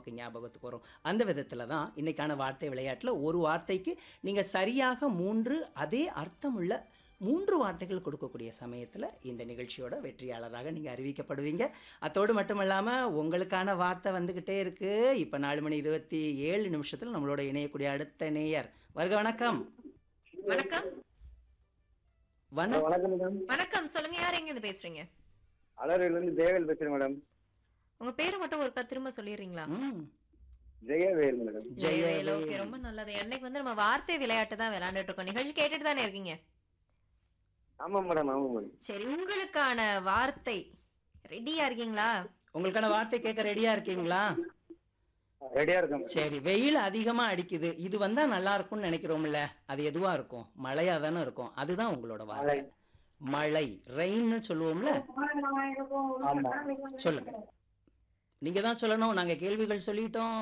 நமக்கு ஞாபகத்துக்கு வரும் அந்த விதத்தில் தான் இன்னைக்கான வார்த்தை விளையாட்டில் ஒரு வார்த்தைக்கு நீங்கள் சரியாக மூன்று அதே அர்த்தமுள்ள மூன்று வார்த்தைகள் கொடுக்கக்கூடிய சமயத்தில் இந்த நிகழ்ச்சியோட வெற்றியாளராக நீங்கள் அறிவிக்கப்படுவீங்க அத்தோடு மட்டும் இல்லாமல் உங்களுக்கான வார்த்தை வந்துக்கிட்டே இருக்கு இப்போ நாலு மணி இருபத்தி ஏழு நிமிஷத்தில் நம்மளோட இணையக்கூடிய அடுத்த நேயர் வருக வணக்கம் வணக்கம் வணக்கம் வணக்கம் மேடம் வணக்கம் சொல்லுங்க யார் எங்க இருந்து பேசுறீங்க அலரிலிருந்து தேவேல் பேசுறேன் மேடம் உங்க பேரை மட்டும் ஒருக்கா திரும்ப சொல்லிடுறீங்களா ம் ஜெயவேல் மேடம் ஜெயவேல் ஓகே ரொம்ப நல்லது என்னைக்கு வந்து நம்ம வார்த்தை விளையாட்டு தான் விளையாண்டுட்டு இருக்கோம் நிகழ்ச்சி கேட்டுட்டு தானே இருக்கீங்க ஆமா மேடம் ஆமா மேடம் சரி உங்களுக்கான வார்த்தை ரெடியா இருக்கீங்களா உங்களுக்கான வார்த்தை கேட்க ரெடியாக இருக்கீங்களா ரெடியா இருக்கேன் மேடம். சரி வெயில் அதிகமாக அடிக்குது இது வந்தால் நல்லா இருக்கும்னு நினைக்கிறோம்ல அது எதுவாக இருக்கும் மழையாக தானே இருக்கும் அதுதான் உங்களோட வார்த்தை மழை ரெயின்னு சொல்லுவோம்ல ஆமா சொல்லுங்க நீங்க தான் சொல்லணும் நாங்க கேள்விகள் சொல்லிட்டோம்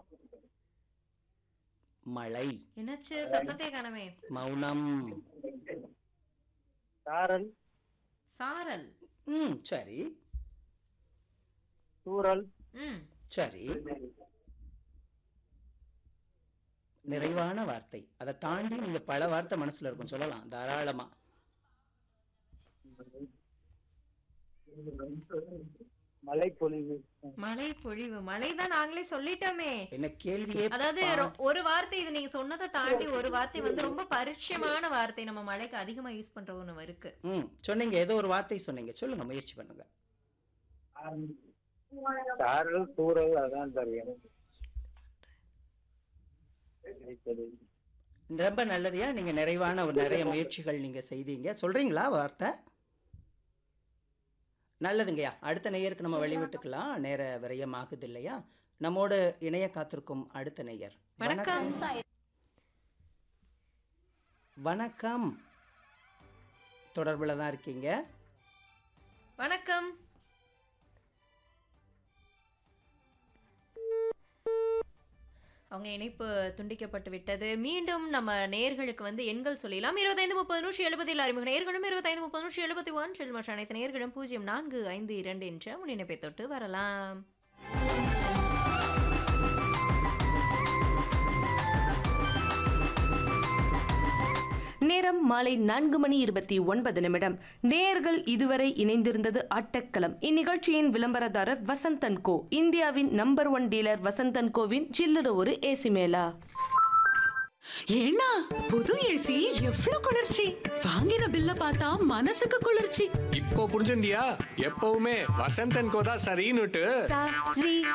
மழை என்னாச்சு சத்தத்தை காணமே மௌனம் சாரல் சாரல் ம் சரி சூரல் ம் சரி நிறைவான வார்த்தை அதை தாண்டி நீங்க பல வார்த்தை மனசுல இருக்கும் சொல்லலாம் தாராளமா மலை பொழிவு மழை பொழிவு மழை தான் நாங்களே சொல்லிட்டோமே என்ன கேள்வியே அதாவது பா- ரொ- ஒரு வார்த்தை இது நீங்க சொன்னதை தாண்டி ஒரு வார்த்தை வந்து ரொம்ப பரிச்சயமான வார்த்தை நம்ம மழைக்கு அதிகமா யூஸ் பண்ற ஒண்ணு இருக்கு ம் சொன்னீங்க ஏதோ ஒரு வார்த்தை சொன்னீங்க சொல்லுங்க முயற்சி பண்ணுங்க சாரல் சூரல் அதான் தெரியும் ரொம்ப நல்லதையா நீங்க நிறைவான ஒரு நிறைய முயற்சிகள் நீங்க செய்தீங்க சொல்றீங்களா வார்த்தை நல்லதுங்கய்யா அடுத்த நேயருக்கு நம்ம வழிவிட்டுக்கலாம் நேர விரயம் ஆகுது இல்லையா நம்மோடு இணைய காத்திருக்கும் அடுத்த நேயர் வணக்கம் வணக்கம் தொடர்புல தான் இருக்கீங்க வணக்கம் அவங்க இணைப்பு துண்டிக்கப்பட்டு விட்டது மீண்டும் நம்ம நேர்களுக்கு வந்து எண்கள் சொல்லலாம் இருபத்தைந்து முப்பது நூற்றி எழுபதில் அறிமுக நேர்களும் இருபத்தைந்து முப்பது நூற்றி எழுபத்தி ஒன்றில் மற்ற அனைத்து நேர்களும் பூஜ்ஜியம் நான்கு ஐந்து இரண்டு என்ற முன்னிணைப்பை தொட்டு வரலாம் நேரம் மாலை நான்கு மணி இருபத்தி ஒன்பது நிமிடம் நேயர்கள் இதுவரை இணைந்திருந்தது ஆட்டக்களம் இந்நிகழ்ச்சியின் விளம்பரதாரர் வசந்தன் கோ இந்தியாவின் நம்பர் ஒன் டீலர் வசந்தன் கோவின் சில்லுற ஒரு ஏசி மேலா ஏன்னா புது ஏசி எவ்வளவு குளிர்ச்சி வாங்கின பில்ல பார்த்தா மனசுக்கு குளிர்ச்சி இப்போ புரிஞ்சுண்டியா எப்பவுமே வசந்தன் கோதா சரின்னுட்டு சாரி